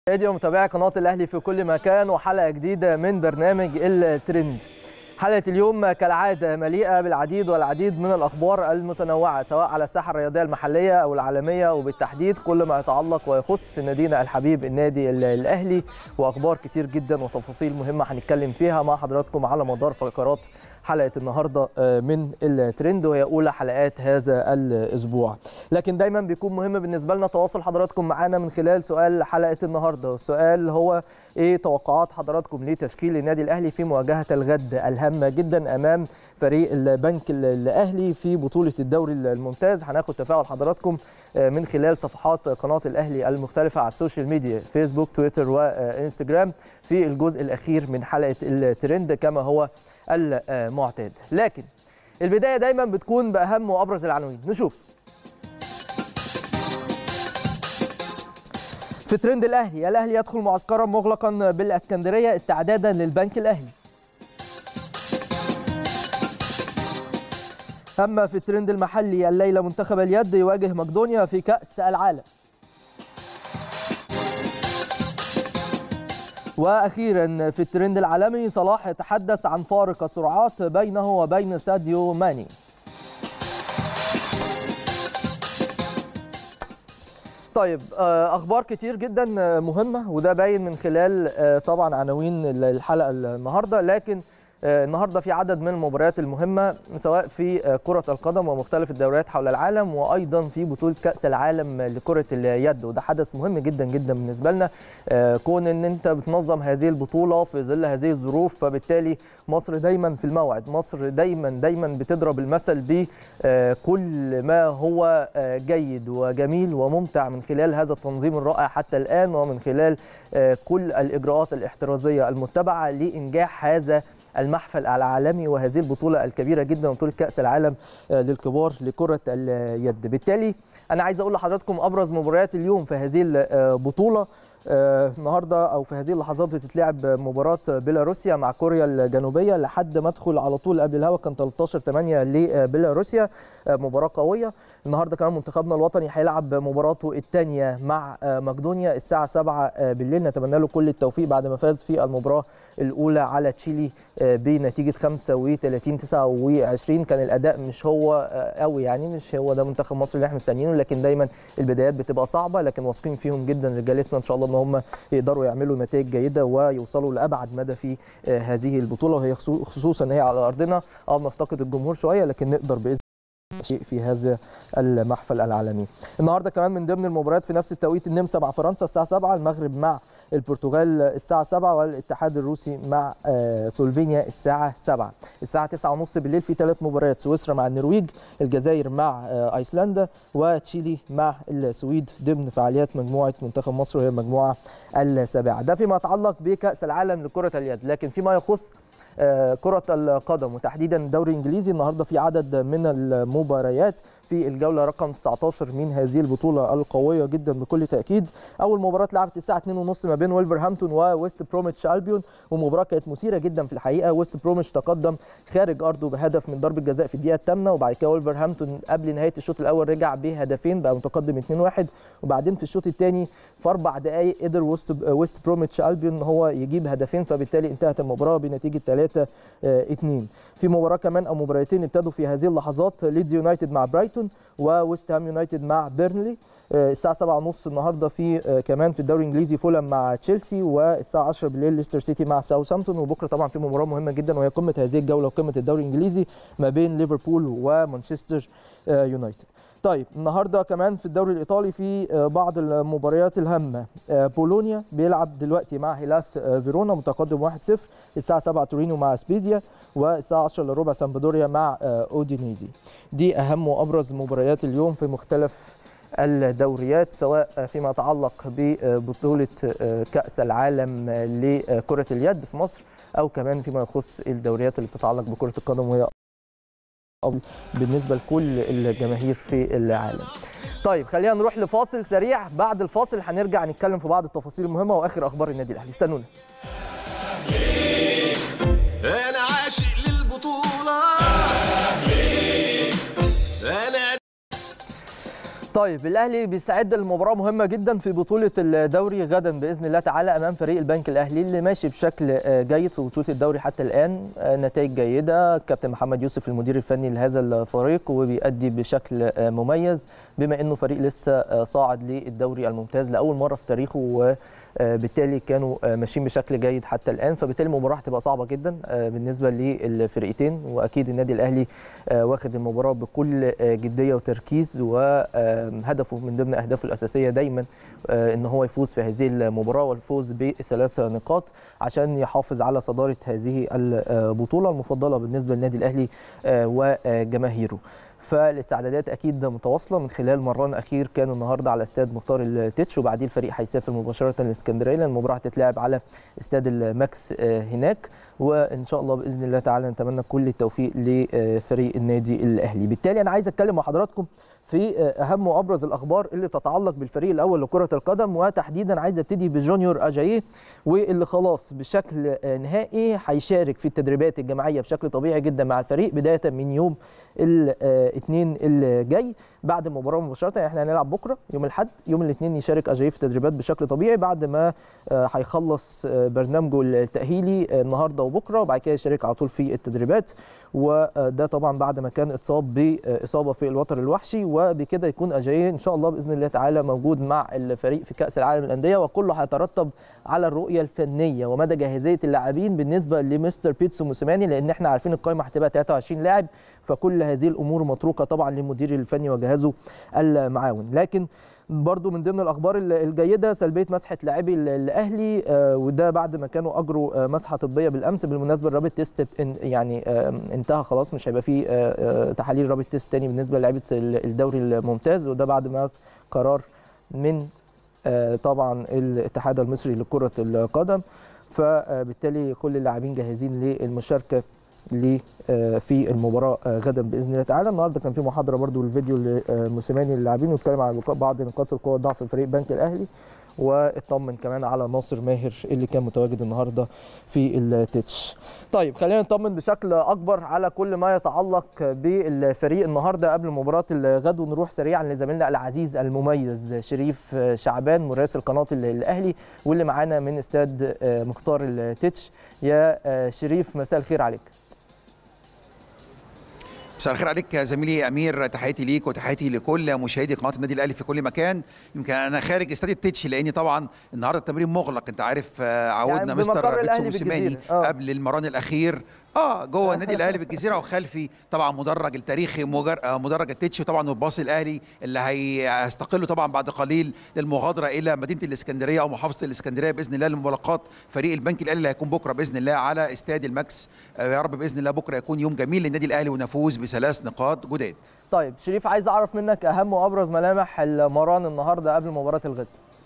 مشاهدي ومتابعي قناه الاهلي في كل مكان وحلقه جديده من برنامج الترند حلقه اليوم كالعاده مليئه بالعديد والعديد من الاخبار المتنوعه سواء على الساحه الرياضيه المحليه او العالميه وبالتحديد كل ما يتعلق ويخص نادينا الحبيب النادي الاهلي واخبار كتير جدا وتفاصيل مهمه هنتكلم فيها مع حضراتكم على مدار فقرات حلقه النهارده من الترند وهي اولى حلقات هذا الاسبوع لكن دايما بيكون مهم بالنسبه لنا تواصل حضراتكم معانا من خلال سؤال حلقه النهارده والسؤال هو ايه توقعات حضراتكم لتشكيل النادي الاهلي في مواجهه الغد الهامه جدا امام فريق البنك الاهلي في بطوله الدوري الممتاز هناخد تفاعل حضراتكم من خلال صفحات قناه الاهلي المختلفه على السوشيال ميديا فيسبوك تويتر وانستجرام في الجزء الاخير من حلقه الترند كما هو المعتاد لكن البدايه دايما بتكون باهم وابرز العناوين نشوف في ترند الاهلي الاهلي يدخل معسكرا مغلقا بالاسكندريه استعدادا للبنك الاهلي اما في الترند المحلي الليله منتخب اليد يواجه مقدونيا في كاس العالم واخيرا في الترند العالمي صلاح يتحدث عن فارق السرعات بينه وبين ساديو ماني طيب اخبار كتير جدا مهمه وده باين من خلال طبعا عناوين الحلقه النهارده لكن النهارده في عدد من المباريات المهمه سواء في كره القدم ومختلف الدوريات حول العالم وايضا في بطوله كاس العالم لكره اليد وده حدث مهم جدا جدا بالنسبه لنا كون ان انت بتنظم هذه البطوله في ظل هذه الظروف فبالتالي مصر دايما في الموعد مصر دايما دايما بتضرب المثل بكل ما هو جيد وجميل وممتع من خلال هذا التنظيم الرائع حتى الان ومن خلال كل الاجراءات الاحترازيه المتبعه لانجاح هذا المحفل العالمي وهذه البطوله الكبيره جدا بطوله كاس العالم للكبار لكره اليد بالتالي انا عايز اقول لحضراتكم ابرز مباريات اليوم في هذه البطوله النهارده او في هذه اللحظات بتتلعب مباراه بيلاروسيا مع كوريا الجنوبيه لحد ما ادخل على طول قبل الهوا كان 13 8 لبيلاروسيا مباراه قويه النهارده كمان منتخبنا الوطني هيلعب مباراته الثانيه مع مقدونيا الساعه 7 بالليل نتمنى له كل التوفيق بعد ما فاز في المباراه الاولى على تشيلي بنتيجه 35 29 كان الاداء مش هو قوي يعني مش هو ده منتخب مصر اللي احنا مستنيينه لكن دايما البدايات بتبقى صعبه لكن واثقين فيهم جدا رجالتنا ان شاء الله ان هم يقدروا يعملوا نتائج جيده ويوصلوا لابعد مدى في هذه البطوله وهي خصوصا ان هي على ارضنا اه بنفتقد الجمهور شويه لكن نقدر باذن شيء في هذا المحفل العالمي النهارده كمان من ضمن المباريات في نفس التوقيت النمسا مع فرنسا الساعه 7 المغرب مع البرتغال الساعة 7 والاتحاد الروسي مع سلوفينيا الساعة 7 الساعة 9:30 بالليل في ثلاث مباريات سويسرا مع النرويج الجزائر مع ايسلندا وتشيلي مع السويد ضمن فعاليات مجموعة منتخب مصر وهي المجموعة السابعة ده فيما يتعلق بكأس العالم لكرة اليد لكن فيما يخص كرة القدم وتحديدا الدوري الانجليزي النهارده في عدد من المباريات في الجوله رقم 19 من هذه البطوله القويه جدا بكل تاكيد اول مباراه لعبت الساعه 2:30 ما بين ولفرهامبتون وويست بروميتش البيون ومباراه كانت مثيره جدا في الحقيقه ويست بروميتش تقدم خارج ارضه بهدف من ضربه جزاء في الدقيقه الثامنه وبعد كده ولفرهامبتون قبل نهايه الشوط الاول رجع بهدفين بقى متقدم 2-1 وبعدين في الشوط الثاني في اربع دقائق قدر ويست ويست بروميتش البيون ان هو يجيب هدفين فبالتالي انتهت المباراه بنتيجه 3 2 في مباراه كمان او مباراتين ابتدوا في هذه اللحظات ليدز يونايتد مع برايتون وويست هام يونايتد مع بيرنلي الساعه 7:30 النهارده في كمان في الدوري الانجليزي فولم مع تشيلسي والساعه 10 بالليل ليستر سيتي مع ساوثهامبتون وبكره طبعا في مباراه مهمه جدا وهي قمه هذه الجوله وقمه الدوري الانجليزي ما بين ليفربول ومانشستر يونايتد طيب النهارده كمان في الدوري الايطالي في بعض المباريات الهامه بولونيا بيلعب دلوقتي مع هيلاس فيرونا متقدم 1-0 الساعه 7 تورينو مع سبيزيا والساعه 10 الا ربع سامبدوريا مع اودينيزي دي اهم وابرز مباريات اليوم في مختلف الدوريات سواء فيما يتعلق ببطوله كاس العالم لكره اليد في مصر او كمان فيما يخص الدوريات اللي بتتعلق بكره القدم وهي بالنسبه لكل الجماهير في العالم. طيب خلينا نروح لفاصل سريع بعد الفاصل هنرجع نتكلم في بعض التفاصيل المهمه واخر اخبار النادي الاهلي استنونا. انا عاشق للبطوله انا طيب الاهلي بيستعد لمباراه مهمه جدا في بطوله الدوري غدا باذن الله تعالى امام فريق البنك الاهلي اللي ماشي بشكل جيد في بطوله الدوري حتى الان نتائج جيده كابتن محمد يوسف المدير الفني لهذا الفريق وبيأدي بشكل مميز بما انه فريق لسه صاعد للدوري الممتاز لاول مره في تاريخه و بالتالي كانوا ماشيين بشكل جيد حتى الان فبالتالي المباراه هتبقى صعبه جدا بالنسبه للفرقتين واكيد النادي الاهلي واخد المباراه بكل جديه وتركيز وهدفه من ضمن اهدافه الاساسيه دايما ان هو يفوز في هذه المباراه والفوز بثلاث نقاط عشان يحافظ على صداره هذه البطوله المفضله بالنسبه للنادي الاهلي وجماهيره فالاستعدادات اكيد متواصله من خلال مران اخير كان النهارده على استاد مختار التتش وبعديه الفريق هيسافر مباشره لاسكندريه لان المباراه هتتلعب على استاد الماكس هناك وان شاء الله باذن الله تعالى نتمنى كل التوفيق لفريق النادي الاهلي بالتالي انا عايز اتكلم مع حضراتكم في اهم وابرز الاخبار اللي تتعلق بالفريق الاول لكره القدم وتحديدا عايز ابتدي بجونيور اجاييه واللي خلاص بشكل نهائي هيشارك في التدريبات الجماعيه بشكل طبيعي جدا مع الفريق بدايه من يوم الاثنين الجاي بعد المباراه مباشره احنا هنلعب بكره يوم الاحد يوم الاثنين يشارك اجاييه في التدريبات بشكل طبيعي بعد ما هيخلص برنامجه التاهيلي النهارده وبكره وبعد كده يشارك على طول في التدريبات وده طبعا بعد ما كان اتصاب باصابه في الوتر الوحشي وبكده يكون اجاييه ان شاء الله باذن الله تعالى موجود مع الفريق في كاس العالم للانديه وكله هيترتب على الرؤيه الفنيه ومدى جاهزيه اللاعبين بالنسبه لمستر بيتسو موسيماني لان احنا عارفين القائمه هتبقى 23 لاعب فكل هذه الامور متروكه طبعا للمدير الفني وجهازه المعاون لكن برضو من ضمن الاخبار الجيده سلبيه مسحه لاعبي الاهلي وده بعد ما كانوا اجروا مسحه طبيه بالامس بالمناسبه الرابط تيست يعني انتهى خلاص مش هيبقى فيه تحاليل رابط تيست تاني بالنسبه للاعيبه الدوري الممتاز وده بعد ما قرار من طبعا الاتحاد المصري لكره القدم فبالتالي كل اللاعبين جاهزين للمشاركه في المباراه غدا باذن الله تعالى النهارده كان في محاضره برده للفيديو لموسيماني للاعبين واتكلم عن بعض نقاط القوه والضعف في فريق بنك الاهلي واطمن كمان على ناصر ماهر اللي كان متواجد النهارده في التتش. طيب خلينا نطمن بشكل اكبر على كل ما يتعلق بالفريق النهارده قبل مباراه الغد ونروح سريعا لزميلنا العزيز المميز شريف شعبان مراسل قناه الاهلي واللي معانا من استاد مختار التتش. يا شريف مساء الخير عليك. مساء الخير عليك يا زميلي امير تحياتي ليك وتحياتي لكل مشاهدي قناه النادي الاهلي في كل مكان يمكن انا خارج استاد التتش لاني طبعا النهارده التمرين مغلق انت عارف عودنا يعني مستر بيتسو موسيماني قبل المران الاخير اه جوه النادي الاهلي بالجزيره وخلفي طبعا مدرج التاريخي مدرج التتش وطبعا الباص الاهلي اللي هيستقلوا طبعا بعد قليل للمغادره الى مدينه الاسكندريه او محافظه الاسكندريه باذن الله لملاقات فريق البنك الاهلي اللي هيكون بكره باذن الله على استاد الماكس آه يا رب باذن الله بكره يكون يوم جميل للنادي الاهلي ونفوز بثلاث نقاط جداد. طيب شريف عايز اعرف منك اهم وابرز ملامح المران النهارده قبل مباراه الغد.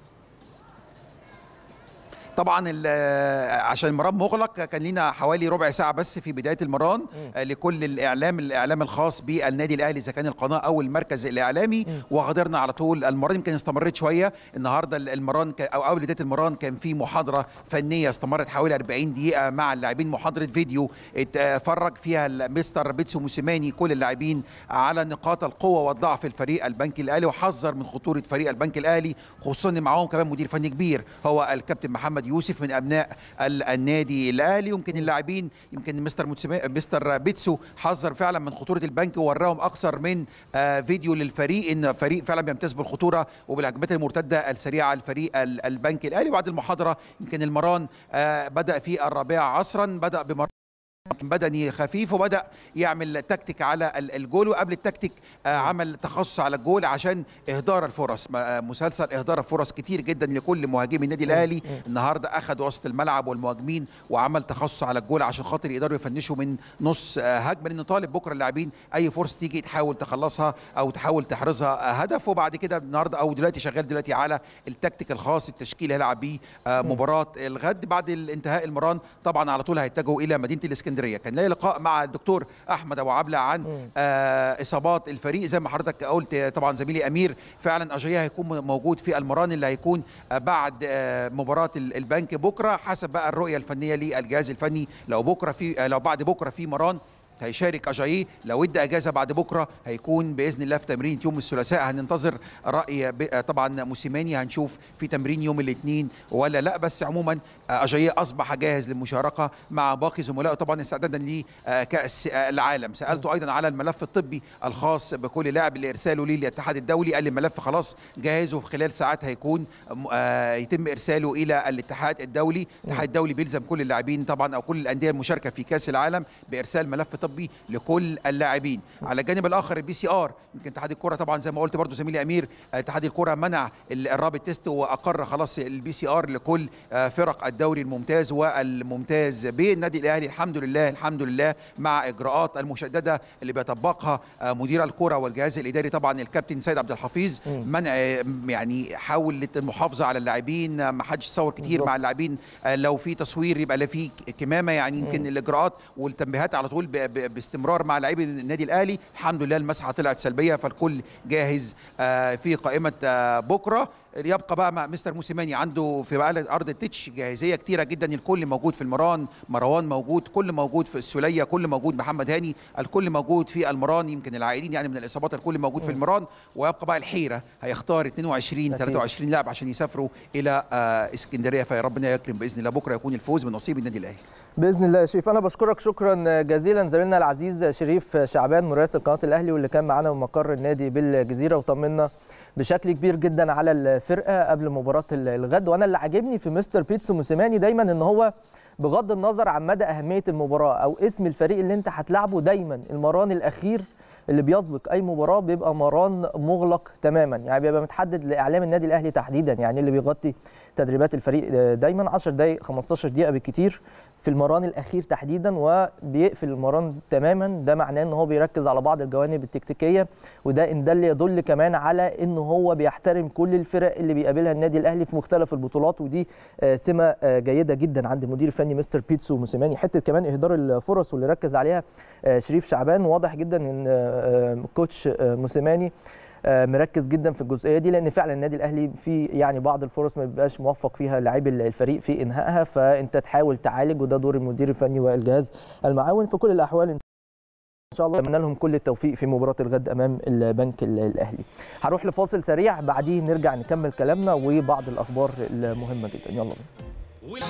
طبعا عشان المران مغلق كان لينا حوالي ربع ساعه بس في بدايه المران م. لكل الاعلام الاعلام الخاص بالنادي الاهلي اذا كان القناه او المركز الاعلامي وغادرنا على طول المران يمكن استمرت شويه النهارده المران او قبل بدايه المران كان في محاضره فنيه استمرت حوالي 40 دقيقه مع اللاعبين محاضره فيديو اتفرج فيها مستر بيتسو موسيماني كل اللاعبين على نقاط القوه والضعف الفريق البنك الاهلي وحذر من خطوره فريق البنك الاهلي خصوصا ان معاهم كمان مدير فني كبير هو الكابتن محمد يوسف من ابناء النادي الاهلي يمكن اللاعبين يمكن مستر مستر بيتسو حذر فعلا من خطوره البنك ووراهم اكثر من فيديو للفريق ان فريق فعلا بيمتاز بالخطوره وبالهجمات المرتده السريعه لفريق البنك الاهلي وبعد المحاضره يمكن المران بدا في الرابعه عصرا بدا بمر بدني خفيف وبدا يعمل تكتيك على الجول وقبل التكتيك عمل تخصص على الجول عشان اهدار الفرص مسلسل اهدار الفرص كتير جدا لكل مهاجمي النادي الاهلي النهارده اخذ وسط الملعب والمهاجمين وعمل تخصص على الجول عشان خاطر يقدروا يفنشوا من نص هجمه لان طالب بكره اللاعبين اي فرصه تيجي تحاول تخلصها او تحاول تحرزها هدف وبعد كده النهارده او دلوقتي شغال دلوقتي على التكتيك الخاص التشكيل اللي هيلعب بيه مباراه الغد بعد انتهاء المران طبعا على طول هيتجهوا الى مدينه الاسكندريه الاسكندريه كان لي لقاء مع الدكتور احمد ابو عبله عن آه اصابات الفريق زي ما حضرتك قلت طبعا زميلي امير فعلا اجايا هيكون موجود في المران اللي هيكون آه بعد آه مباراه البنك بكره حسب بقى الرؤيه الفنيه للجهاز الفني لو بكره في آه لو بعد بكره في مران هيشارك اجاييه لو ادى اجازه بعد بكره هيكون باذن الله في تمرين يوم الثلاثاء هننتظر راي ب- طبعا موسيماني هنشوف في تمرين يوم الاثنين ولا لا بس عموما اجاييه اصبح جاهز للمشاركه مع باقي زملائه طبعا استعدادا لكاس العالم سالته ايضا على الملف الطبي الخاص بكل لاعب اللي ارساله ليه للاتحاد الدولي قال لي الملف خلاص جاهز وفي خلال ساعات هيكون آه، يتم ارساله الى الاتحاد الدولي الاتحاد الدولي بيلزم كل اللاعبين طبعا او كل الانديه المشاركه في كاس العالم بارسال ملف طبي لكل اللاعبين على الجانب الاخر البي سي ار يمكن اتحاد الكره طبعا زي ما قلت برضو زميلي امير آه، اتحاد الكره منع ال- الرابط تيست واقر خلاص البي سي ار لكل آه، فرق الدوري الممتاز والممتاز ب النادي الاهلي الحمد لله الحمد لله مع اجراءات المشدده اللي بيطبقها آه، مدير الكره والجهاز الاداري طبعا الكابتن سيد عبد الحفيظ منع آه، يعني حاول المحافظه على اللاعبين آه، ما حدش يصور كتير بالظبط. مع اللاعبين آه، لو في تصوير يبقى لا في كمامه يعني يمكن الاجراءات والتنبيهات على طول ب- ب- باستمرار مع لاعبي النادي الاهلي الحمد لله المسحه طلعت سلبيه فالكل جاهز آه، في قائمه آه، بكره يبقى بقى مع مستر موسيماني عنده في بقى ارض التتش جاهزيه كتيره جدا الكل موجود في المران مروان موجود كل موجود في السوليه كل موجود محمد هاني الكل موجود في المران يمكن العائدين يعني من الاصابات الكل موجود في المران ويبقى بقى الحيره هيختار 22 أكيد. 23 لاعب عشان يسافروا الى آه، اسكندريه فربنا يكرم باذن الله بكره يكون الفوز من نصيب النادي الاهلي باذن الله يا شريف انا بشكرك شكرا جزيلا زميلنا العزيز شريف شعبان مراسل قناه الاهلي واللي كان معانا من مقر النادي بالجزيره وطمنا بشكل كبير جدا على الفرقه قبل مباراه الغد وانا اللي عاجبني في مستر بيتسو موسيماني دايما ان هو بغض النظر عن مدى اهميه المباراه او اسم الفريق اللي انت هتلعبه دايما المران الاخير اللي بيسبق اي مباراه بيبقى مران مغلق تماما يعني بيبقى متحدد لاعلام النادي الاهلي تحديدا يعني اللي بيغطي تدريبات الفريق دايما 10 دقائق 15 دقيقه بالكتير في المران الاخير تحديدا وبيقفل المران تماما ده معناه ان هو بيركز على بعض الجوانب التكتيكيه وده ان ده اللي يدل كمان على ان هو بيحترم كل الفرق اللي بيقابلها النادي الاهلي في مختلف البطولات ودي آه، سمه آه، جيده جدا عند المدير الفني مستر بيتسو موسيماني حته كمان اهدار الفرص واللي ركز عليها آه، شريف شعبان واضح جدا ان آه، آه، كوتش آه، موسيماني آه، مركز جدا في الجزئيه دي لان فعلا النادي الاهلي في يعني بعض الفرص ما بيبقاش موفق فيها لاعبي الفريق في انهائها فانت تحاول تعالج وده دور المدير الفني والجهاز المعاون في كل الاحوال ان شاء الله اتمنى لهم كل التوفيق في مباراه الغد امام البنك ال- الاهلي هروح لفاصل سريع بعديه نرجع نكمل كلامنا وبعض الاخبار المهمه جدا يلا بينا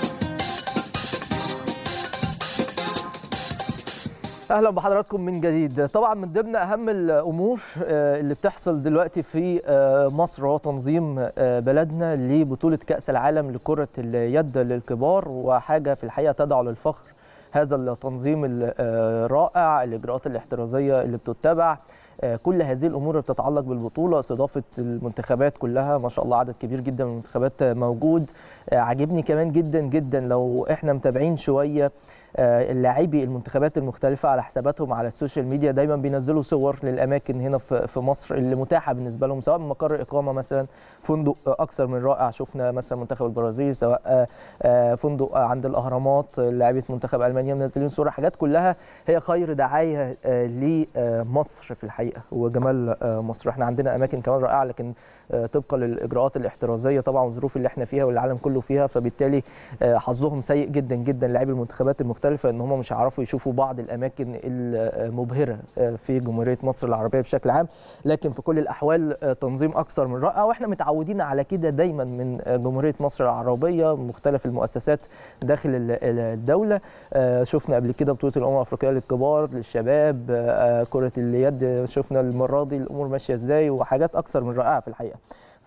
اهلا بحضراتكم من جديد طبعا من ضمن اهم الامور آه، اللي بتحصل دلوقتي في آه، مصر هو تنظيم آه، بلدنا لبطوله كاس العالم لكره اليد للكبار وحاجه في الحقيقه تدعو للفخر هذا التنظيم الرائع الاجراءات الاحترازيه اللي بتتبع آه، كل هذه الامور اللي بتتعلق بالبطوله استضافه المنتخبات كلها ما شاء الله عدد كبير جدا من المنتخبات موجود آه، عاجبني كمان جدا جدا لو احنا متابعين شويه آه، اللاعبي المنتخبات المختلفة على حساباتهم على السوشيال ميديا دايما بينزلوا صور للأماكن هنا في في مصر اللي متاحة بالنسبة لهم سواء من مقر إقامة مثلا فندق أكثر من رائع شفنا مثلا منتخب البرازيل سواء آه، آه، فندق عند الأهرامات لاعبة منتخب ألمانيا منزلين صورة حاجات كلها هي خير دعاية آه، لمصر في الحقيقة وجمال آه، مصر احنا عندنا أماكن كمان رائعة لكن آه، طبقا للإجراءات الاحترازية طبعا والظروف اللي احنا فيها والعالم كله فيها فبالتالي آه، حظهم سيء جدا جدا لاعبي المنتخبات المختلفه ان هم مش هيعرفوا يشوفوا بعض الاماكن المبهره آه، في جمهوريه مصر العربيه بشكل عام لكن في كل الاحوال آه، تنظيم اكثر من رائع واحنا متعودين على كده دايما من آه، جمهوريه مصر العربيه مختلف المؤسسات داخل ال- ال- الدوله آه، شفنا قبل كده بطوله الامم الافريقيه للكبار للشباب آه، كره اليد شفنا المره دي الامور ماشيه ازاي وحاجات اكثر من رائعه في الحقيقه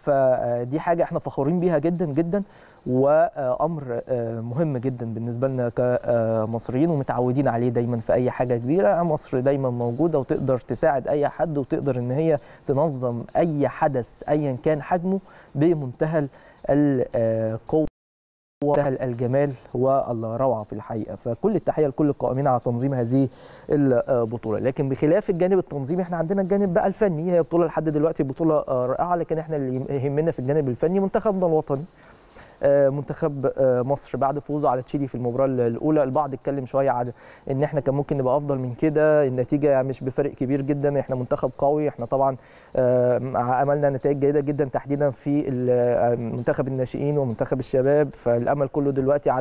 فدي حاجه احنا فخورين بيها جدا جدا وامر آه، مهم جدا بالنسبه لنا كمصريين ومتعودين عليه دايما في اي حاجه كبيره مصر دايما موجوده وتقدر تساعد اي حد وتقدر ان هي تنظم اي حدث ايا كان حجمه بمنتهى القوه ومنتهى الجمال والروعه في الحقيقه فكل التحيه لكل القائمين على تنظيم هذه البطوله لكن بخلاف الجانب التنظيمي احنا عندنا الجانب بقى الفني هي بطوله لحد دلوقتي بطوله آه، رائعه لكن احنا اللي يهمنا في الجانب الفني منتخبنا الوطني آه، منتخب آه، مصر بعد فوزه على تشيلي في المباراه الاولى البعض اتكلم شويه عن ان احنا كان ممكن نبقى افضل من كده النتيجه يعني مش بفرق كبير جدا احنا منتخب قوي احنا طبعا آه، عملنا نتائج جيده جدا تحديدا في ال- آه، منتخب الناشئين ومنتخب الشباب فالامل كله دلوقتي على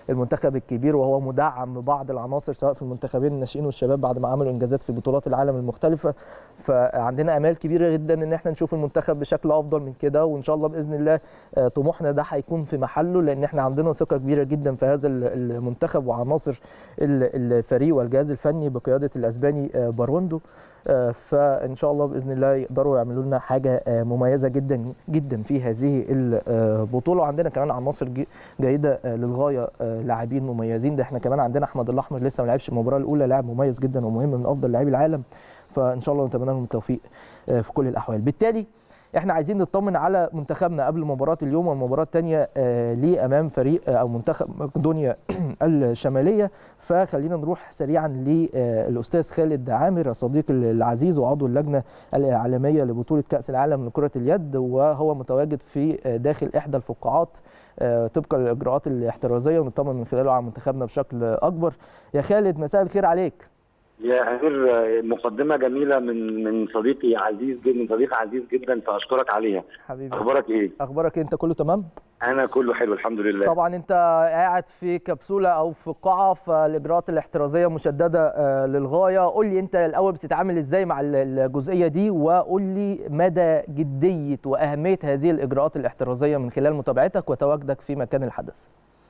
المنتخب الكبير وهو مدعم ببعض العناصر سواء في المنتخبين الناشئين والشباب بعد ما عملوا انجازات في بطولات العالم المختلفه فعندنا امال كبيره جدا ان احنا نشوف المنتخب بشكل افضل من كده وان شاء الله باذن الله آه، طموحنا ده هيكون في محله لان احنا عندنا ثقه كبيره جدا في هذا ال- المنتخب وعناصر ال- الفريق والجهاز الفني بقياده الاسباني آه، باروندو آه، فان شاء الله باذن الله يقدروا يعملوا لنا حاجه آه، مميزه جدا جدا في هذه البطوله وعندنا كمان عناصر ج- جيده آه، للغايه آه، لاعبين مميزين ده احنا كمان عندنا احمد الاحمر لسه ما لعبش المباراه الاولى لاعب مميز جدا ومهم من افضل لاعبي العالم فان شاء الله نتمنى لهم التوفيق آه، في كل الاحوال بالتالي احنا عايزين نطمن على منتخبنا قبل مباراه اليوم والمباراه الثانيه ليه امام فريق آه، او منتخب مقدونيا الشماليه فخلينا نروح سريعا للاستاذ خالد عامر صديقي العزيز وعضو اللجنه الاعلاميه لبطوله كاس العالم لكره اليد وهو متواجد في آه، داخل احدى الفقاعات آه، طبقا للاجراءات الاحترازيه ونطمن من خلاله على منتخبنا بشكل اكبر يا خالد مساء الخير عليك يا امير آه، مقدمه جميله من من صديقي عزيز جدا من صديق عزيز جدا فاشكرك عليها حبيبي اخبارك ايه اخبارك إيه؟ انت كله تمام انا كله حلو الحمد لله طبعا انت قاعد في كبسوله او في قاعه فالاجراءات الاحترازيه مشدده آه، للغايه قول لي انت الاول بتتعامل ازاي مع ال- الجزئيه دي وقول لي مدى جديه واهميه هذه الاجراءات الاحترازيه من خلال متابعتك وتواجدك في مكان الحدث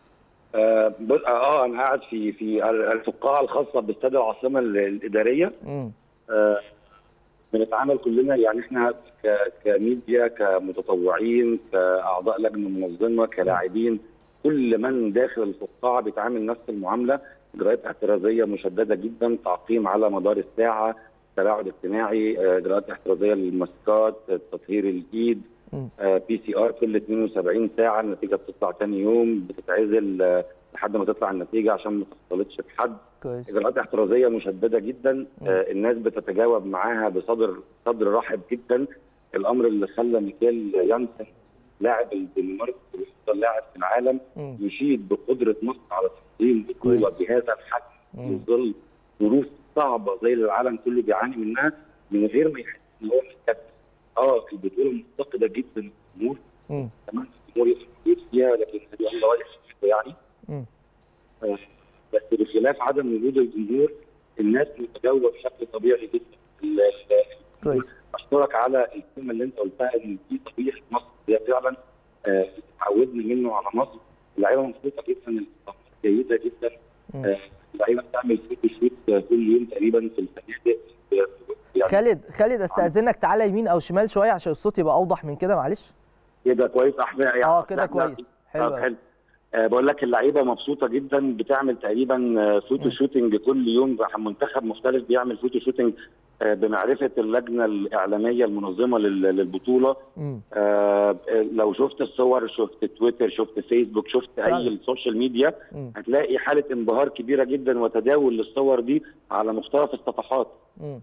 آه, بص- اه انا قاعد في في الفقاعه الخاصه باستاد العاصمه ال- الاداريه امم آه بنتعامل كلنا يعني احنا ك- كميديا كمتطوعين كاعضاء لجنه منظمه كلاعبين كل من داخل الفقاعه بيتعامل نفس المعامله اجراءات احترازيه مشدده جدا تعقيم على مدار الساعه تباعد اجتماعي آه، اجراءات احترازيه للماسكات تطهير الايد مم. بي سي ار كل 72 ساعه النتيجه بتطلع ثاني يوم بتتعزل آه، لحد ما تطلع النتيجه عشان ما تختلطش بحد كويس اجراءات احترازيه مشدده جدا آه الناس بتتجاوب معاها بصدر صدر رحب جدا الامر اللي خلى ميكيل يانسن لاعب الدنمارك وافضل لاعب في العالم مم. يشيد بقدره مصر على تنظيم بطوله كويس. بهذا الحجم مم. في ظل ظروف صعبه زي اللي العالم كله بيعاني منها من غير ما يحس ان هو مستكبر. اه البطوله مفتقده جدا الجمهور مم. كمان الجمهور يفرق فيها لكن دي الله رايح يعني مم. آه، بس بخلاف عدم وجود الجمهور الناس متجاوبه بشكل طبيعي جدا ال- ال- كويس اشكرك على الكلمه اللي انت قلتها ان في طبيعه مصر هي فعلا آه، اتعودنا منه على مصر اللعيبه مبسوطه جدا الاستقامات جيده جدا مم. آه، اللعيبه بتعمل فوتو شوت كل يوم تقريبا في الفنادق يعني خالد خالد استاذنك تعالى يمين او شمال شويه عشان الصوت يبقى اوضح من كده معلش كده كويس احنا يعني اه كده إحنا- كويس حلو طب أوي. حلو آه بقول لك اللعيبه مبسوطه جدا بتعمل تقريبا آه، فوتو مم. شوتنج كل يوم منتخب مختلف بيعمل فوتو شوتنج آه، بمعرفه اللجنه الاعلاميه المنظمه لل- للبطوله مم. آه، آه، لو شفت الصور شفت تويتر شفت فيسبوك شفت فعلا. اي السوشيال ميديا مم. هتلاقي حاله انبهار كبيره جدا وتداول للصور دي على مختلف الصفحات مم.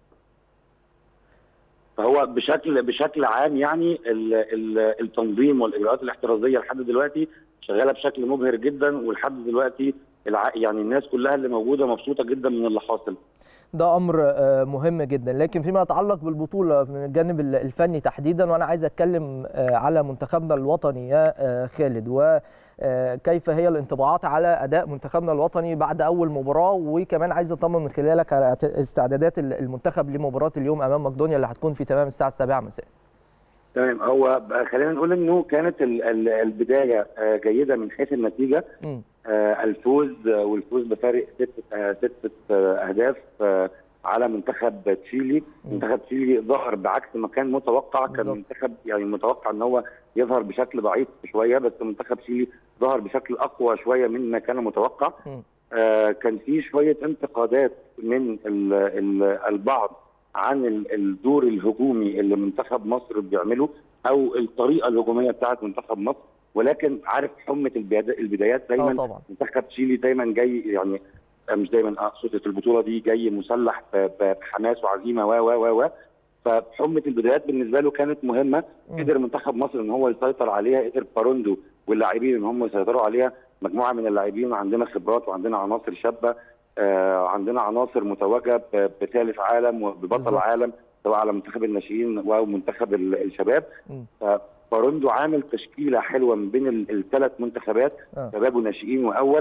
فهو بشكل بشكل عام يعني ال ال التنظيم والاجراءات الاحترازيه لحد دلوقتي شغاله بشكل مبهر جدا ولحد دلوقتي الع... يعني الناس كلها اللي موجوده مبسوطه جدا من اللي حاصل ده امر آه، مهم جدا لكن فيما يتعلق بالبطوله من الجانب ال- الفني تحديدا وانا عايز اتكلم آه، على منتخبنا الوطني يا آه، خالد وكيف هي الانطباعات على اداء منتخبنا الوطني بعد اول مباراه وكمان عايز اطمن من خلالك على اعت- استعدادات ال- المنتخب لمباراه اليوم امام مقدونيا اللي هتكون في تمام الساعه 7 مساء تمام هو بقى خلينا نقول انه كانت ال ال البدايه آه، جيده من حيث النتيجه مم. آه، الفوز آه، والفوز بفارق ست آه، ست آه، اهداف آه، على منتخب تشيلي مم. منتخب تشيلي ظهر بعكس ما كان متوقع كان بالظبط. منتخب يعني متوقع ان هو يظهر بشكل ضعيف شويه بس منتخب تشيلي ظهر بشكل اقوى شويه مما كان متوقع مم. آه، كان في شويه انتقادات من ال ال البعض عن ال- الدور الهجومي اللي منتخب مصر بيعمله او الطريقه الهجوميه بتاعت منتخب مصر ولكن عارف حمه البدا- البدايات اه دايما طبعا منتخب تشيلي دايما جاي يعني آه، مش دايما اقصد في البطوله دي جاي مسلح ب- ب- بحماس وعزيمه و و و و فحمه البدايات بالنسبه له كانت مهمه مم. قدر منتخب مصر ان هو يسيطر عليها قدر باروندو واللاعبين ان هم يسيطروا عليها مجموعه من اللاعبين عندنا خبرات وعندنا عناصر شابه آه عندنا عناصر متوجه ب- بثالث عالم وببطل بالظبط. عالم سواء على منتخب الناشئين او منتخب ال- الشباب مم. فباروندو عامل تشكيله حلوه من بين الثلاث منتخبات آه. شباب وناشئين واول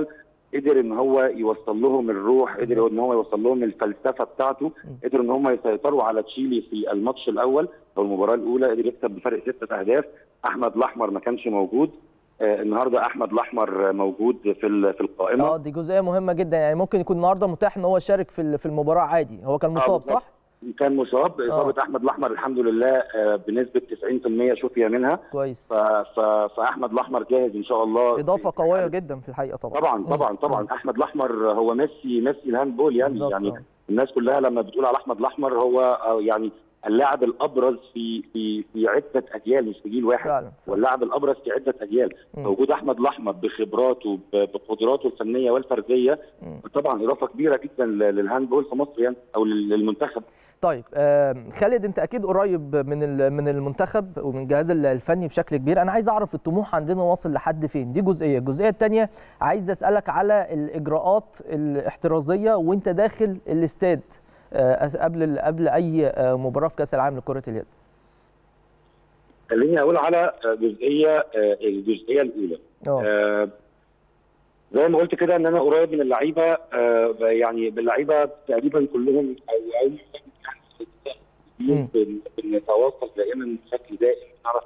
قدر ان هو يوصل لهم الروح قدر ان هو يوصل لهم الفلسفه بتاعته قدر ان هم يسيطروا على تشيلي في الماتش الاول او المباراه الاولى قدر يكسب بفرق سته اهداف احمد الاحمر ما كانش موجود آه النهارده احمد الاحمر موجود في ال- في القائمه اه دي جزئيه مهمه جدا يعني ممكن يكون النهارده متاح ان هو يشارك في ال- في المباراه عادي هو كان مصاب بالظبط. صح كان مصاب اصابه احمد الاحمر الحمد لله آه، بنسبه 90% شفي منها كويس ف... ف... فاحمد الاحمر جاهز ان شاء الله اضافه قويه جدا في الحقيقه طبعا طبعا مم. طبعا طبعا احمد الاحمر هو ميسي ميسي الهاندبول يعني بالظبط، يعني آه. الناس كلها لما بتقول على احمد الاحمر هو آه، يعني اللاعب الابرز في في في عده اجيال مش في جيل واحد فعلا، فعلا. واللاعب الابرز في عده اجيال مم. وجود احمد الاحمر بخبراته ب- بقدراته الفنيه والفرديه مم. طبعا اضافه كبيره جدا ل- للهاندبول في مصر يعني او لل- للمنتخب طيب آم، خالد انت اكيد قريب من ال- من المنتخب ومن الجهاز ال- الفني بشكل كبير انا عايز اعرف الطموح عندنا واصل لحد فين دي جزئيه الجزئيه الثانيه عايز اسالك على الاجراءات الاحترازيه وانت داخل الاستاد آه، أس- قبل ال- قبل اي آه، مباراه في كاس العالم لكره اليد خليني اقول على آه، جزئيه آه، الجزئيه الاولى اه آه، زي ما قلت كده ان انا قريب من اللعيبه آه، يعني باللعيبه تقريبا كلهم او او مم. بن- بنتواصل دائما بشكل دائم نعرف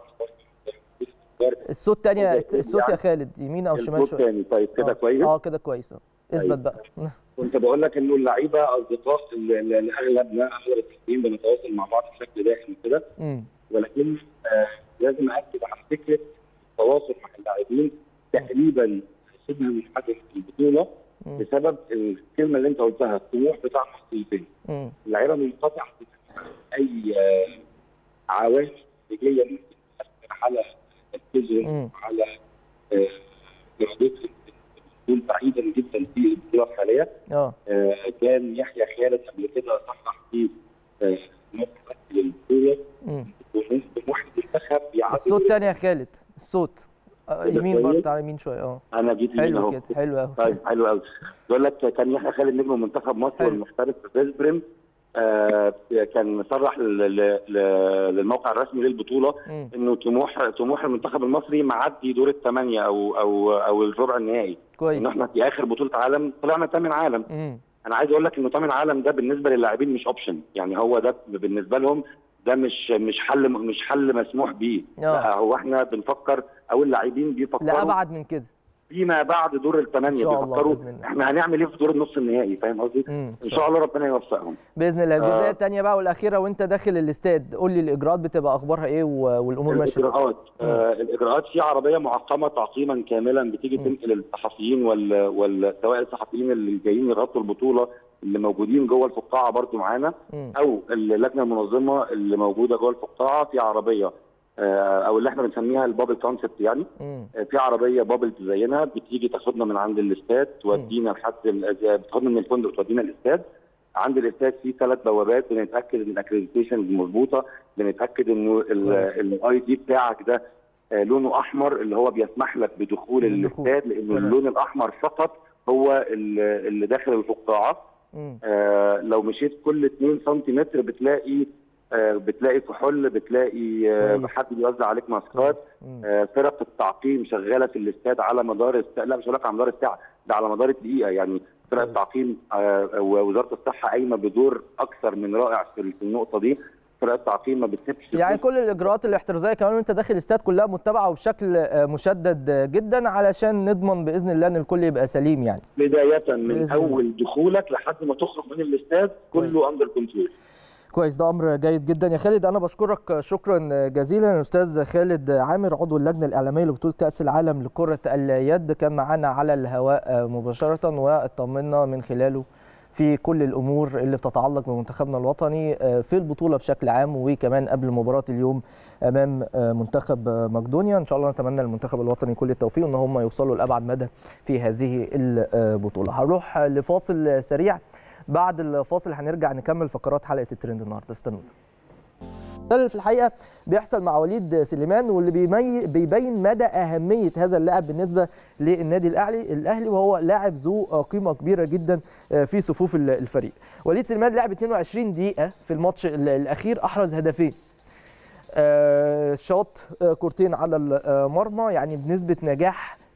نختار الصوت تاني يعني الصوت يا خالد يمين او شمال الصوت شويه تاني طيب كده آه. كويس اه كده كويس آه. اثبت أيوة. بقى كنت بقول لك انه اللعيبه اصدقاء ال- ال- الاغلبنا اغلب التيم بنتواصل مع بعض بشكل دائم كده مم. ولكن آه لازم اكد على فكره التواصل مع اللاعبين تقريبا شبه منحدر في البطوله مم. بسبب الكلمه اللي انت قلتها الطموح بتاع المصريين مم. اللعيبه منقطعه عن اي آه، عوامل خارجيه ممكن تاثر على مم. تركيزهم على آه، ارادتهم تكون بعيدا جدا في البطوله الحاليه اه آه، كان يحيى خالد قبل كده صحح في آه، موقع للبطوله مم. طموح المنتخب يعادل الصوت تاني يا خالد الصوت آه، كده يمين كويس؟ برضه على يمين شويه اه انا جيت من حلو اهو كده حلو قوي طيب حلو قوي بيقول لك كان يحيى خالد نجم منتخب مصر حلو. والمحترف في فيسبريم آه كان صرح لل- لل- للموقع الرسمي للبطوله مم. انه طموح طموح المنتخب المصري معدي دور الثمانيه او او او الربع النهائي كويس ان احنا في اخر بطوله عالم طلعنا ثامن عالم مم. انا عايز اقول لك انه ثامن عالم ده بالنسبه للاعبين مش اوبشن يعني هو ده بالنسبه لهم ده مش مش حل مش حل مسموح بيه آه. لا هو احنا بنفكر او اللاعبين بيفكروا لابعد من كده فيما بعد دور إن الثمانيه شاء الله بيفكروا بإذن الله. احنا هنعمل ايه في دور النص النهائي فاهم قصدي؟ مم. ان شاء الله ربنا يوفقهم باذن الله الجزئيه آه. الثانيه بقى والاخيره وانت داخل الاستاد قول لي الاجراءات بتبقى اخبارها ايه و- والامور ماشيه ازاي الاجراءات آه الاجراءات في عربيه معقمه تعقيما كاملا بتيجي مم. تنقل الصحفيين وال, وال... سواء الصحفيين اللي جايين يغطوا البطوله اللي موجودين جوه الفقاعه برضو معانا مم. او اللجنه المنظمه اللي موجوده جوه الفقاعه في عربيه آه، او اللي احنا بنسميها البابل كونسبت يعني مم. آه، في عربيه بابل زينا بتيجي تاخدنا من عند الاستاد تودينا لحد ال- بتاخدنا من الفندق تودينا الاستاد عند الاستاد في ثلاث بوابات بنتاكد ان الاكريديتيشن مظبوطه بنتاكد انه كويس. الاي دي بتاعك ده آه، لونه احمر اللي هو بيسمح لك بدخول بالدخول. الاستاد لانه تمام. اللون الاحمر فقط هو ال- اللي داخل الفقاعه مم. آه، لو مشيت كل 2 سنتيمتر بتلاقي آه، بتلاقي كحول بتلاقي آه، كويس. حد بيوزع عليك ماسكات مم. آه، فرق التعقيم شغاله في الاستاد على مدار الساعه لا مش هقول لك على مدار الساعه ده على مدار الدقيقه يعني فرق كويس. التعقيم آه، ووزاره الصحه قايمه بدور اكثر من رائع في في النقطه دي فرق التعقيم ما بتسيبش يعني كل الاجراءات الاحترازيه كمان وانت داخل الاستاد كلها متبعه وبشكل آه، مشدد آه، جدا علشان نضمن باذن الله ان الكل يبقى سليم يعني بدايه من بإذن اول دخولك لحد ما تخرج من الاستاد كله اندر كنترول كويس ده امر جيد جدا يا خالد انا بشكرك شكرا جزيلا الاستاذ خالد عامر عضو اللجنه الاعلاميه لبطوله كاس العالم لكره اليد كان معانا على الهواء مباشره واطمنا من خلاله في كل الامور اللي بتتعلق بمنتخبنا الوطني في البطوله بشكل عام وكمان قبل مباراه اليوم امام منتخب مقدونيا ان شاء الله نتمنى للمنتخب الوطني كل التوفيق وان هم يوصلوا لابعد مدى في هذه البطوله هنروح لفاصل سريع بعد الفاصل هنرجع نكمل فقرات حلقه الترند النهارده استنونا ده اللي في الحقيقه بيحصل مع وليد سليمان واللي بيمي بيبين مدى اهميه هذا اللاعب بالنسبه للنادي الاهلي الاهلي وهو لاعب ذو قيمه كبيره جدا في صفوف الفريق وليد سليمان لعب 22 دقيقه في الماتش الاخير احرز هدفين آه، شاط آه، كورتين على المرمى يعني بنسبه نجاح 100%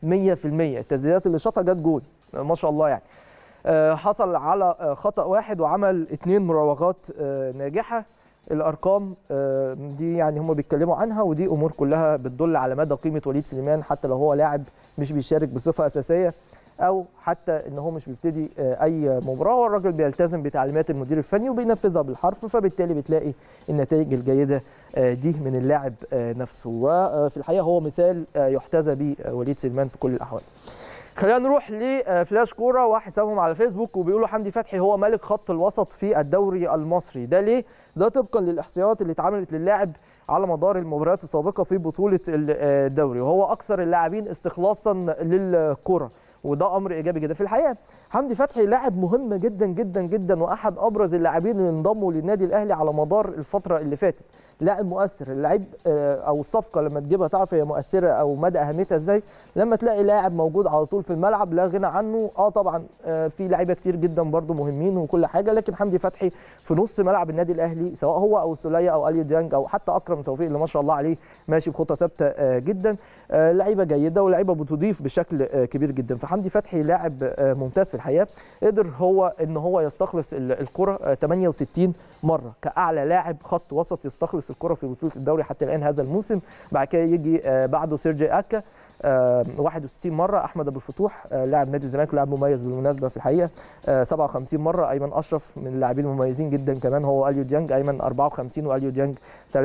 التسديدات اللي شاطها جت جول ما شاء الله يعني آه، حصل على آه، خطا واحد وعمل اثنين مراوغات آه، ناجحه الارقام آه، دي يعني هم بيتكلموا عنها ودي امور كلها بتدل على مدى قيمه وليد سليمان حتى لو هو لاعب مش بيشارك بصفه اساسيه او حتى ان هو مش بيبتدي آه، اي مباراه والراجل بيلتزم بتعليمات المدير الفني وبينفذها بالحرف فبالتالي بتلاقي النتائج الجيده آه، دي من اللاعب آه، نفسه وفي الحقيقه هو مثال آه، يحتذى به آه، وليد سليمان في كل الاحوال خلينا نروح لفلاش كوره وحسابهم على فيسبوك وبيقولوا حمدي فتحي هو ملك خط الوسط في الدوري المصري ده ليه ده طبقا للاحصائيات اللي اتعملت للاعب على مدار المباريات السابقه في بطوله الدوري وهو اكثر اللاعبين استخلاصا للكره وده امر ايجابي جدا في الحقيقه حمدي فتحي لاعب مهم جدا جدا جدا واحد ابرز اللاعبين اللي انضموا للنادي الاهلي على مدار الفتره اللي فاتت لاعب مؤثر اللعيب آه، او الصفقه لما تجيبها تعرف هي مؤثره او مدى اهميتها ازاي لما تلاقي لاعب موجود على طول في الملعب لا غنى عنه اه طبعا آه، في لعيبه كتير جدا برده مهمين وكل حاجه لكن حمدي فتحي في نص ملعب النادي الاهلي سواء هو او سوليه او اليو ديانج او حتى اكرم توفيق اللي ما شاء الله عليه ماشي بخطه ثابته آه، جدا آه، لعيبه جيده ولعيبه بتضيف بشكل آه، كبير جدا فحمدي فتحي لاعب آه، ممتاز في الحقيقه قدر هو ان هو يستخلص ال- الكره آه، 68 مره كاعلى لاعب خط وسط يستخلص الكره في بطوله الدوري حتى الان هذا الموسم بعد كده يجي آه، بعده سيرجي اكا آه، 61 مره احمد ابو الفتوح آه، لاعب نادي الزمالك لاعب مميز بالمناسبه في الحقيقه آه، 57 مره ايمن اشرف من اللاعبين المميزين جدا كمان هو اليو ديانج ايمن 54 واليو ديانج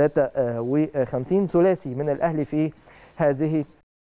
53 ثلاثي من الاهلي في هذه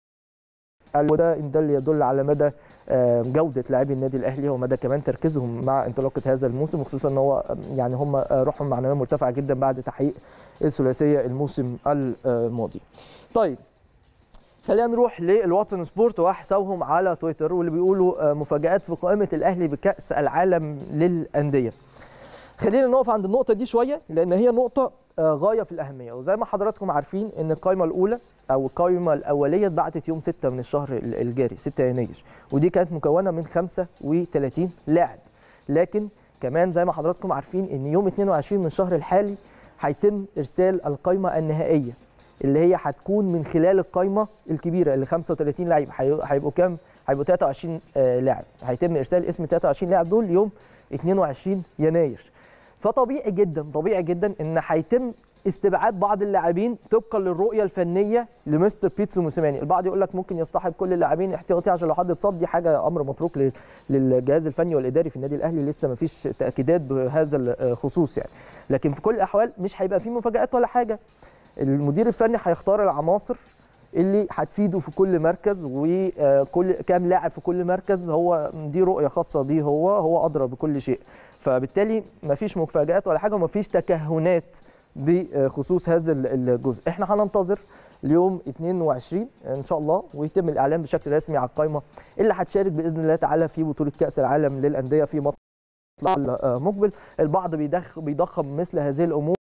وده ان ده اللي يدل على مدى آه، جوده لاعبي النادي الاهلي ومدى كمان تركيزهم مع انطلاقه هذا الموسم وخصوصا ان هو آه، يعني هم آه، روحهم معنويه مرتفعه جدا بعد تحقيق الثلاثيه الموسم الماضي. طيب خلينا نروح للواتسون سبورت وحسابهم على تويتر واللي بيقولوا آه، مفاجات في قائمه الاهلي بكاس العالم للانديه. خلينا نقف عند النقطه دي شويه لان هي نقطه آه، غايه في الاهميه وزي ما حضراتكم عارفين ان القائمه الاولى او القائمه الاوليه اتبعتت يوم 6 من الشهر ال- الجاري 6 يناير ودي كانت مكونه من 35 لاعب لكن كمان زي ما حضراتكم عارفين ان يوم 22 من الشهر الحالي هيتم ارسال القائمه النهائيه اللي هي هتكون من خلال القائمه الكبيره اللي 35 لعيب هي- هيبقوا كام هيبقوا 23 آه، لاعب هيتم ارسال اسم 23 لاعب دول يوم 22 يناير فطبيعي جدا طبيعي جدا ان هيتم استبعاد بعض اللاعبين طبقا للرؤيه الفنيه لمستر بيتسو موسيماني البعض يقول لك ممكن يصطحب كل اللاعبين احتياطي عشان لو حد اتصاب دي حاجه امر متروك لل- للجهاز الفني والاداري في النادي الاهلي لسه ما فيش تاكيدات بهذا الخصوص يعني لكن في كل الاحوال مش هيبقى في مفاجات ولا حاجه المدير الفني هيختار العناصر اللي هتفيده في كل مركز وكل كام لاعب في كل مركز هو دي رؤيه خاصه بيه هو هو ادرى بكل شيء فبالتالي مفيش مفاجات ولا حاجه ومفيش تكهنات بخصوص هذا الجزء احنا هننتظر اليوم 22 ان شاء الله ويتم الاعلان بشكل رسمي على القائمه اللي هتشارك باذن الله تعالى في بطوله كاس العالم للانديه في مطلع المقبل البعض بيدخ بيضخم مثل هذه الامور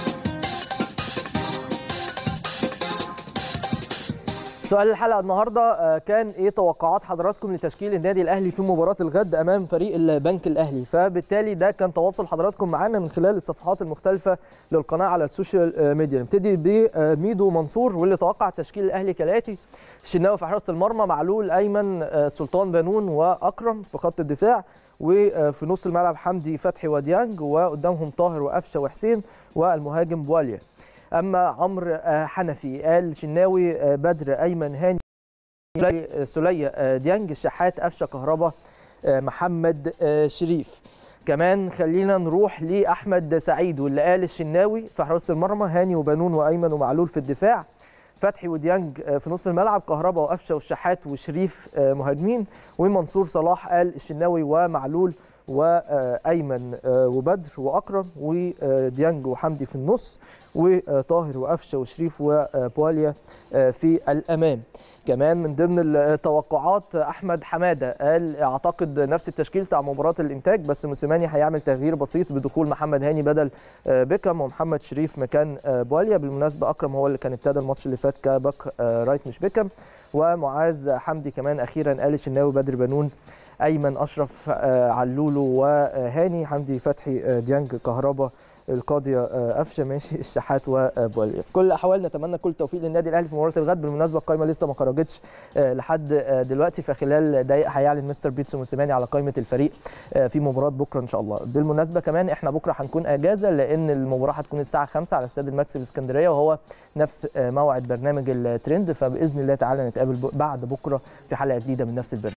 سؤال الحلقه النهارده آه، كان ايه توقعات حضراتكم لتشكيل النادي الاهلي في مباراه الغد امام فريق البنك الاهلي فبالتالي ده كان تواصل حضراتكم معانا من خلال الصفحات المختلفه للقناه على السوشيال آه، ميديا نبتدي بميدو منصور واللي توقع تشكيل الاهلي كالاتي الشناوي في حراسه المرمى معلول ايمن آه، سلطان بنون واكرم في خط الدفاع وفي نص الملعب حمدي فتحي وديانج وقدامهم طاهر وقفشه وحسين والمهاجم بواليا اما عمرو آه، حنفي قال شناوي آه، بدر ايمن هاني سلي- سلية آه، ديانج الشحات قفشه كهربا آه، محمد آه، شريف كمان خلينا نروح لاحمد سعيد واللي قال الشناوي في حراسه المرمى هاني وبنون وايمن ومعلول في الدفاع فتحي وديانج آه، في نص الملعب كهربا وقفشه والشحات وشريف آه، مهاجمين ومنصور صلاح قال الشناوي ومعلول وايمن آه، وبدر واكرم وديانج وحمدي في النص وطاهر وقفشه وشريف وبواليا آه، في الامام كمان من ضمن التوقعات احمد حماده قال اعتقد نفس التشكيل بتاع مباراه الانتاج بس موسيماني هيعمل تغيير بسيط بدخول محمد هاني بدل آه، بيكهام ومحمد شريف مكان آه، بواليا بالمناسبه اكرم هو اللي كان ابتدى الماتش اللي فات كباك آه، رايت مش بيكهام ومعاذ حمدي كمان اخيرا قال الشناوي بدر بنون ايمن اشرف آه، علولو وهاني حمدي فتحي آه، ديانج كهربا القاضيه آه، قفشه ماشي الشحات وبوليا في كل الاحوال نتمنى كل التوفيق للنادي الاهلي في مباراه الغد بالمناسبه القائمه لسه ما خرجتش آه، لحد آه، دلوقتي فخلال دقائق هيعلن مستر بيتسو موسيماني على قائمه الفريق آه، في مباراه بكره ان شاء الله بالمناسبه كمان احنا بكره هنكون اجازه لان المباراه هتكون الساعه 5 على استاد الماكس في اسكندريه وهو نفس آه، موعد برنامج الترند فباذن الله تعالى نتقابل ب- بعد بكره في حلقه جديده من نفس البرنامج